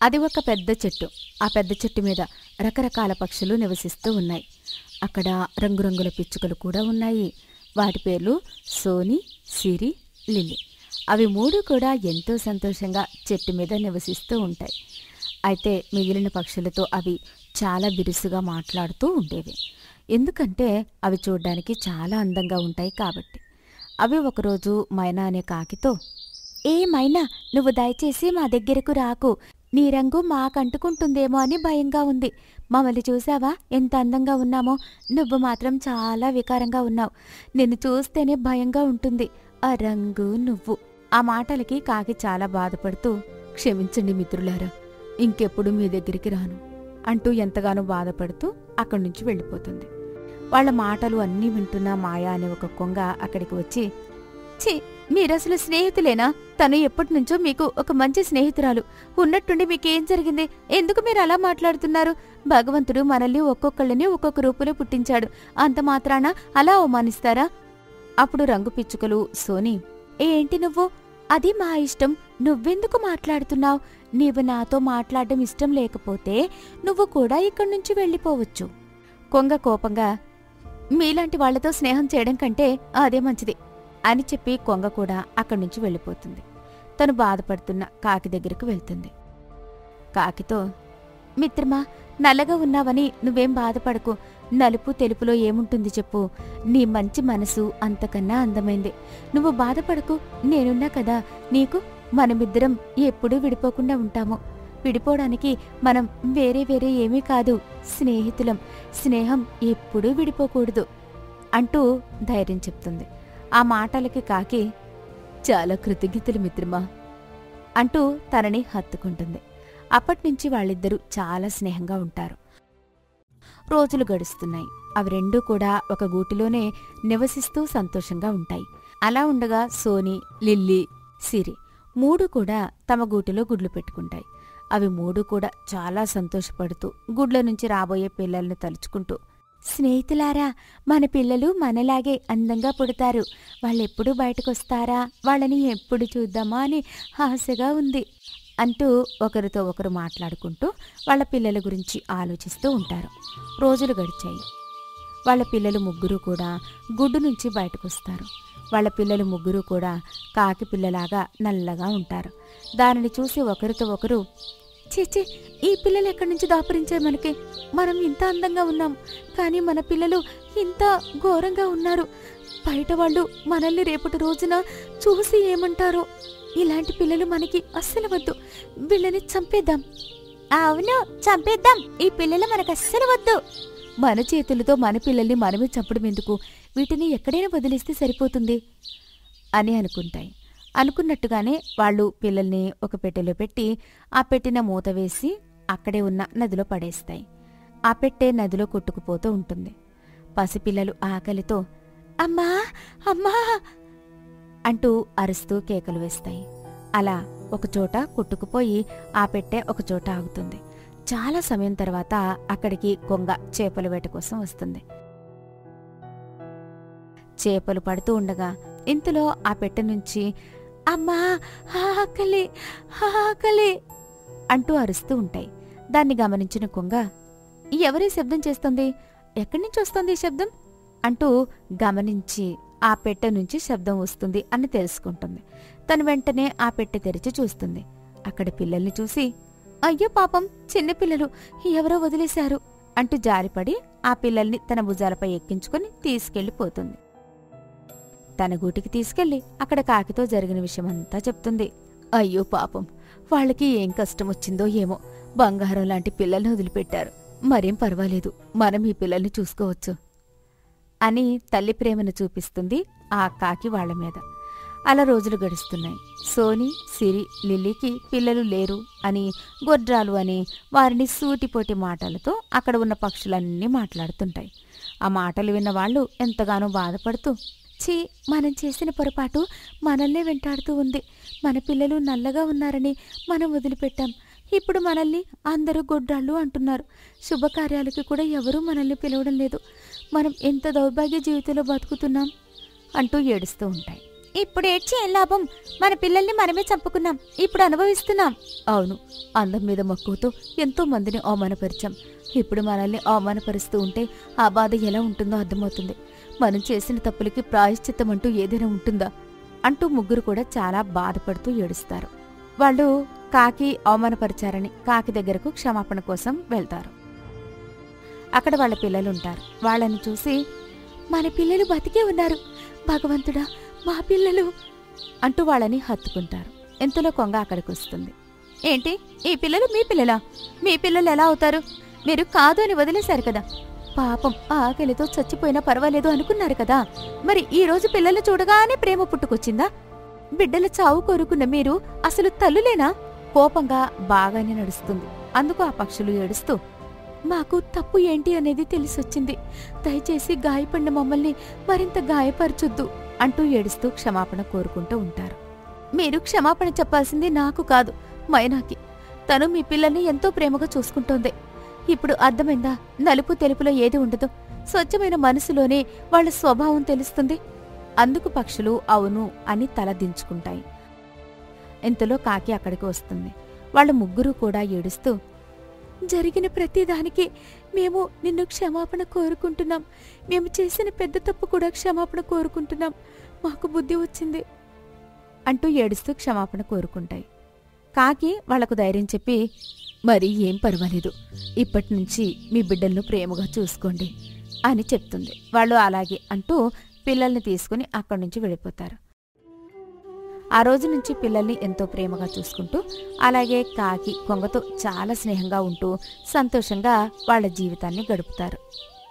అది ఒక పెద్ద చెట్టు ఆ పెద్ద చెట్టు మీద రకరకాల పక్షులు నివసిస్తూ ఉన్నాయి అక్కడ రంగురంగుల పిచ్చుకలు కూడా ఉన్నాయి వాటి పేర్లు సోని సిరి లిల్లీ అవి మూడు కూడా ఎంతో సంతోషంగా చెట్టు మీద నివసిస్తూ ఉంటాయి అయితే మిగిలిన పక్షులతో అవి చాలా బిరుసుగా మాట్లాడుతూ ఉండేవి ఎందుకంటే అవి చూడ్డానికి చాలా అందంగా ఉంటాయి కాబట్టి అవి ఒకరోజు మైనా అనే కాకితో ఏ మైనా నువ్వు దయచేసి మా దగ్గరకు రాకు నీ రంగు మాకంటుకుంటుందేమో అని భయంగా ఉంది మమ్మల్ని చూసావా ఎంత అందంగా ఉన్నామో నువ్వు మాత్రం చాలా వికారంగా ఉన్నావు నిన్ను చూస్తేనే భయంగా ఉంటుంది ఆ రంగు నువ్వు ఆ మాటలకి కాకి చాలా బాధపడుతూ క్షమించండి మిత్రులారా ఇంకెప్పుడు మీ దగ్గరికి రాను అంటూ ఎంతగానో బాధపడుతూ అక్కడి నుంచి వెళ్ళిపోతుంది వాళ్ళ మాటలు అన్నీ వింటున్న మాయా అనే ఒక కొంగ అక్కడికి వచ్చి ఛీ మీరసలు స్నేహితులేనా తను ఎప్పటి నుంచో మీకు ఒక మంచి స్నేహితురాలు ఉన్నట్టుండి మీకేం జరిగింది ఎందుకు మీరు అలా మాట్లాడుతున్నారు భగవంతుడు మనల్ని ఒక్కొక్కళ్ళని ఒక్కొక్క రూపంలో పుట్టించాడు అంత మాత్రాన అలా అవమానిస్తారా అప్పుడు రంగు పిచ్చుకలు సోని ఏంటి నువ్వు అది మా ఇష్టం నువ్వెందుకు మాట్లాడుతున్నావు నీవు నాతో మాట్లాడడం ఇష్టం లేకపోతే నువ్వు కూడా ఇక్కడి నుంచి వెళ్ళిపోవచ్చు కొంగ కోపంగా మీలాంటి వాళ్లతో స్నేహం చేయడం కంటే అదే మంచిది అని చెప్పి కొంగ కూడా అక్కడి నుంచి వెళ్ళిపోతుంది తను బాధపడుతున్న కాకి దగ్గరకు వెళ్తుంది కాకితో మిత్రమా నల్లగా ఉన్నావని నువ్వేం బాధపడకు నలుపు తెలుపులో ఏముంటుంది చెప్పు నీ మంచి మనసు అంతకన్నా అందమైంది నువ్వు బాధపడకు నేనున్నా కదా నీకు మనమిద్దరం ఎప్పుడూ విడిపోకుండా ఉంటాము విడిపోవడానికి మనం వేరే వేరే ఏమీ కాదు స్నేహితులం స్నేహం ఎప్పుడూ విడిపోకూడదు అంటూ ధైర్యం చెప్తుంది ఆ మాటలకి కాకి చాలా కృతజ్ఞతలు మిత్రమా అంటూ తనని హత్తుకుంటుంది అప్పట్నుంచి వాళ్ళిద్దరూ చాలా స్నేహంగా ఉంటారు రోజులు గడుస్తున్నాయి అవి రెండూ కూడా ఒక గూటిలోనే నివసిస్తూ సంతోషంగా ఉంటాయి అలా ఉండగా సోని లిల్లీ సిరి మూడు కూడా తమ గూటిలో గుడ్లు పెట్టుకుంటాయి అవి మూడు కూడా చాలా సంతోషపడుతూ గుడ్ల నుంచి రాబోయే పిల్లల్ని తలుచుకుంటూ స్నేహితులారా మన పిల్లలు మనలాగే అందంగా పుడతారు వాళ్ళెప్పుడు బయటకొస్తారా వాళ్ళని ఎప్పుడు చూద్దామా అని ఆశగా ఉంది అంటూ ఒకరితో ఒకరు మాట్లాడుకుంటూ వాళ్ళ పిల్లల గురించి ఆలోచిస్తూ ఉంటారు రోజులు గడిచాయి వాళ్ళ పిల్లలు ముగ్గురు కూడా గుడ్డు నుంచి బయటకొస్తారు వాళ్ళ పిల్లలు ముగ్గురు కూడా కాకి పిల్లలాగా నల్లగా ఉంటారు దానిని చూసి ఒకరితో ఒకరు చీచీ ఈ పిల్లలు ఎక్కడి నుంచి దాపురించారు మనకి మనం ఇంత అందంగా ఉన్నాం కానీ మన పిల్లలు ఇంత ఘోరంగా ఉన్నారు బయట వాళ్ళు మనల్ని రేపటి రోజున చూసి ఏమంటారో ఇలాంటి పిల్లలు మనకి అస్సలు వద్దు వీళ్ళని చంపేద్దాం అవును చంపేద్దాం ఈ పిల్లలు మనకు అస్సలు వద్దు మన చేతులతో మన పిల్లల్ని మనమే చంపడం ఎందుకు వీటిని ఎక్కడైనా వదిలేస్తే సరిపోతుంది అని అనుకుంటాయి అనుకున్నట్టుగానే వాళ్ళు పిల్లల్ని ఒక పెట్టెలో పెట్టి ఆ పెట్టిన మూత వేసి అక్కడే ఉన్న నదిలో పడేస్తాయి ఆ పెట్టె నదిలో కొట్టుకుపోతూ ఉంటుంది పసిపిల్లలు ఆకలితో అమ్మా అమ్మా అంటూ అరుస్తూ కేకలు వేస్తాయి అలా ఒకచోట కొట్టుకుపోయి ఆ పెట్టె ఒకచోట ఆగుతుంది చాలా సమయం తర్వాత అక్కడికి కొంగ చేపల వేట కోసం వస్తుంది చేపలు పడుతూ ఉండగా ఇంతలో ఆ పెట్టె నుంచి అమ్మా ఆకలి ఆకలి అంటూ అరుస్తూ ఉంటాయి దాన్ని గమనించిన కొంగ ఎవరి శబ్దం చేస్తుంది ఎక్కడి నుంచి వస్తుంది ఈ శబ్దం అంటూ గమనించి ఆ పెట్టె నుంచి శబ్దం వస్తుంది అని తెలుసుకుంటుంది తను వెంటనే ఆ పెట్టె తెరిచి చూస్తుంది అక్కడ పిల్లల్ని చూసి అయ్యో పాపం చిన్నపిల్లలు ఎవరో వదిలేశారు అంటూ జారిపడి ఆ పిల్లల్ని తన భుజాలపై ఎక్కించుకుని తీసుకెళ్లిపోతుంది తన గూటికి తీసుకెళ్లి అక్కడ కాకితో జరిగిన విషయమంతా చెప్తుంది అయ్యో పాపం వాళ్ళకి ఏం కష్టం వచ్చిందో ఏమో బంగారం లాంటి పిల్లల్ని వదిలిపెట్టారు మరేం పర్వాలేదు మనం ఈ పిల్లల్ని చూసుకోవచ్చు అని తల్లి ప్రేమను చూపిస్తుంది ఆ కాకి వాళ్ళ మీద అలా రోజులు గడుస్తున్నాయి సోని సిరి లిల్లీకి పిల్లలు లేరు అని గొడ్రాలు అని వారిని సూటిపోటి మాటలతో అక్కడ ఉన్న పక్షులన్నీ మాట్లాడుతుంటాయి ఆ మాటలు విన్న వాళ్ళు ఎంతగానో బాధపడుతూ ఛీ మనం చేసిన పొరపాటు మనల్నే వెంటాడుతూ ఉంది మన పిల్లలు నల్లగా ఉన్నారని మనం వదిలిపెట్టాం ఇప్పుడు మనల్ని అందరూ గొడ్రాళ్ళు అంటున్నారు శుభకార్యాలకి కూడా ఎవరూ మనల్ని పిలవడం లేదు మనం ఎంత దౌర్భాగ్య జీవితంలో బతుకుతున్నాం అంటూ ఏడుస్తూ ఉంటాయి ఇప్పుడు ఏడ్చి ఏం లాభం మన పిల్లల్ని మనమే చంపుకున్నాం ఇప్పుడు అనుభవిస్తున్నాం అవును అందం మీద మక్కువతో ఎంతో మందిని అవమానపరిచాం ఇప్పుడు మనల్ని అవమానపరుస్తూ ఉంటే ఆ బాధ ఎలా ఉంటుందో అర్థమవుతుంది మనం చేసిన తప్పులకి ప్రాయశ్చిత్తం అంటూ ఏదైనా ఉంటుందా అంటూ ముగ్గురు కూడా చాలా బాధపడుతూ ఏడుస్తారు వాళ్ళు కాకి అవమానపరిచారని కాకి దగ్గరకు క్షమాపణ కోసం వెళ్తారు అక్కడ వాళ్ళ పిల్లలుంటారు వాళ్ళని చూసి మన పిల్లలు బతికే ఉన్నారు భగవంతుడా మా పిల్లలు అంటూ వాళ్ళని హత్తుకుంటారు ఎంతలో కొంగ అక్కడికి వస్తుంది ఏంటి ఈ పిల్లలు మీ పిల్లలా మీ పిల్లలు ఎలా అవుతారు మీరు కాదు అని వదిలేశారు కదా పాపం ఆకలితో చచ్చిపోయినా పర్వాలేదు అనుకున్నారు కదా మరి ఈ రోజు పిల్లలు చూడగానే ప్రేమ పుట్టుకొచ్చిందా బిడ్డల చావు కోరుకున్న మీరు అసలు తల్లులేనా కోపంగా బాగానే నడుస్తుంది అందుకు ఆ పక్షులు ఏడుస్తూ మాకు తప్పు ఏంటి అనేది తెలిసొచ్చింది దయచేసి గాయపడిన మమ్మల్ని మరింత గాయపరచొద్దు అంటూ ఏడుస్తూ క్షమాపణ కోరుకుంటూ ఉంటారు మీరు క్షమాపణ చెప్పాల్సింది నాకు కాదు మైనాకి తను మీ పిల్లల్ని ఎంతో ప్రేమగా చూసుకుంటోంది ఇప్పుడు అర్థమైందా నలుపు తెలుపులో ఏది ఉండదు స్వచ్ఛమైన మనసులోనే వాళ్ళ స్వభావం తెలుస్తుంది అందుకు పక్షులు అవును అని తల దించుకుంటాయి ఇంతలో కాకి అక్కడికి వస్తుంది వాళ్ళ ముగ్గురు కూడా ఏడుస్తూ జరిగిన ప్రతిదానికి మేము నిన్ను క్షమాపణ కోరుకుంటున్నాం మేము చేసిన పెద్ద తప్పు కూడా క్షమాపణ కోరుకుంటున్నాం మాకు బుద్ధి వచ్చింది అంటూ ఏడుస్తూ క్షమాపణ కోరుకుంటాయి కాకి వాళ్లకు ధైర్యం చెప్పి మరి ఏం పర్వాలేదు ఇప్పటి నుంచి మీ బిడ్డలను ప్రేమగా చూసుకోండి అని చెప్తుంది వాళ్ళు అలాగే అంటూ పిల్లల్ని తీసుకుని అక్కడి నుంచి వెళ్ళిపోతారు ఆ రోజు నుంచి పిల్లల్ని ఎంతో ప్రేమగా చూసుకుంటూ అలాగే కాకి కొంగతో చాలా స్నేహంగా ఉంటూ సంతోషంగా వాళ్ళ జీవితాన్ని గడుపుతారు